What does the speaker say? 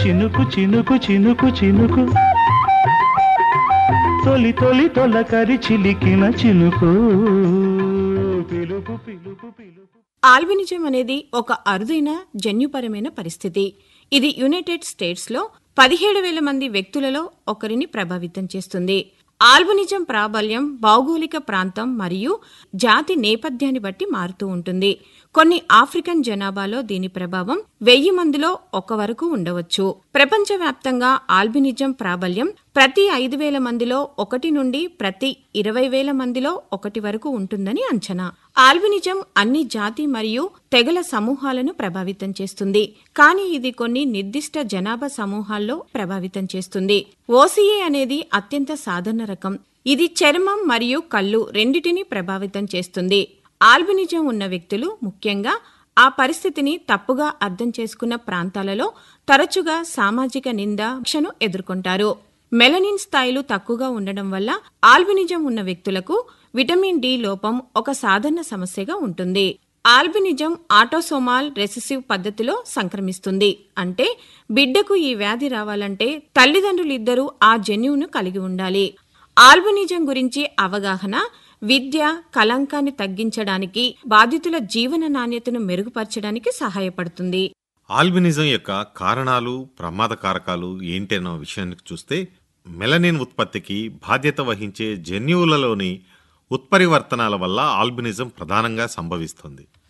చినుకు చినుకు చినుకు చినుకు తొలి తొలి తొలకరి చిలికిన చినుకు పిలుపు పిలుపు పిలుపు ఆల్బినిజం అనేది ఒక అరుదైన జన్యుపరమైన పరిస్థితి ఇది యునైటెడ్ స్టేట్స్లో పదిహేడు వేల మంది వ్యక్తులలో ఒకరిని ప్రభావితం చేస్తుంది ఆల్బినిజం ప్రాబల్యం భౌగోళిక ప్రాంతం మరియు జాతి నేపథ్యాన్ని బట్టి మారుతూ ఉంటుంది కొన్ని ఆఫ్రికన్ జనాభాలో దీని ప్రభావం వెయ్యి మందిలో ఒక వరకు ఉండవచ్చు ప్రపంచవ్యాప్తంగా ఆల్బినిజం ప్రాబల్యం ప్రతి ఐదు వేల మందిలో ఒకటి నుండి ప్రతి ఇరవై వేల మందిలో ఒకటి వరకు ఉంటుందని అంచనా ఆల్బినిజం అన్ని జాతి మరియు తెగల సమూహాలను ప్రభావితం చేస్తుంది కానీ ఇది కొన్ని నిర్దిష్ట జనాభా సమూహాల్లో ప్రభావితం చేస్తుంది ఓసీఏ అనేది అత్యంత సాధారణ రకం ఇది చర్మం మరియు కళ్ళు రెండిటిని ప్రభావితం చేస్తుంది ఆల్బినిజం ఉన్న వ్యక్తులు ముఖ్యంగా ఆ పరిస్థితిని తప్పుగా అర్థం చేసుకున్న ప్రాంతాలలో తరచుగా సామాజిక నిందను ఎదుర్కొంటారు మెలనిన్ స్థాయిలు తక్కువగా ఉండడం వల్ల ఆల్బినిజం ఉన్న వ్యక్తులకు విటమిన్ డి లోపం ఒక సాధారణ సమస్యగా ఉంటుంది ఆల్బినిజం ఆటోసోమాల్ రెసెసివ్ పద్ధతిలో సంక్రమిస్తుంది అంటే బిడ్డకు ఈ వ్యాధి రావాలంటే తల్లిదండ్రులిద్దరూ ఆ జన్యువును కలిగి ఉండాలి ఆల్బినిజం గురించి అవగాహన విద్య కలంకాన్ని తగ్గించడానికి బాధితుల జీవన నాణ్యతను మెరుగుపరచడానికి సహాయపడుతుంది ఆల్బినిజం యొక్క కారణాలు ప్రమాద కారకాలు ఏంటన్న విషయానికి చూస్తే మెలనిన్ ఉత్పత్తికి బాధ్యత వహించే జన్యువులలోని ఉత్పరివర్తనాల వల్ల ఆల్బినిజం ప్రధానంగా సంభవిస్తుంది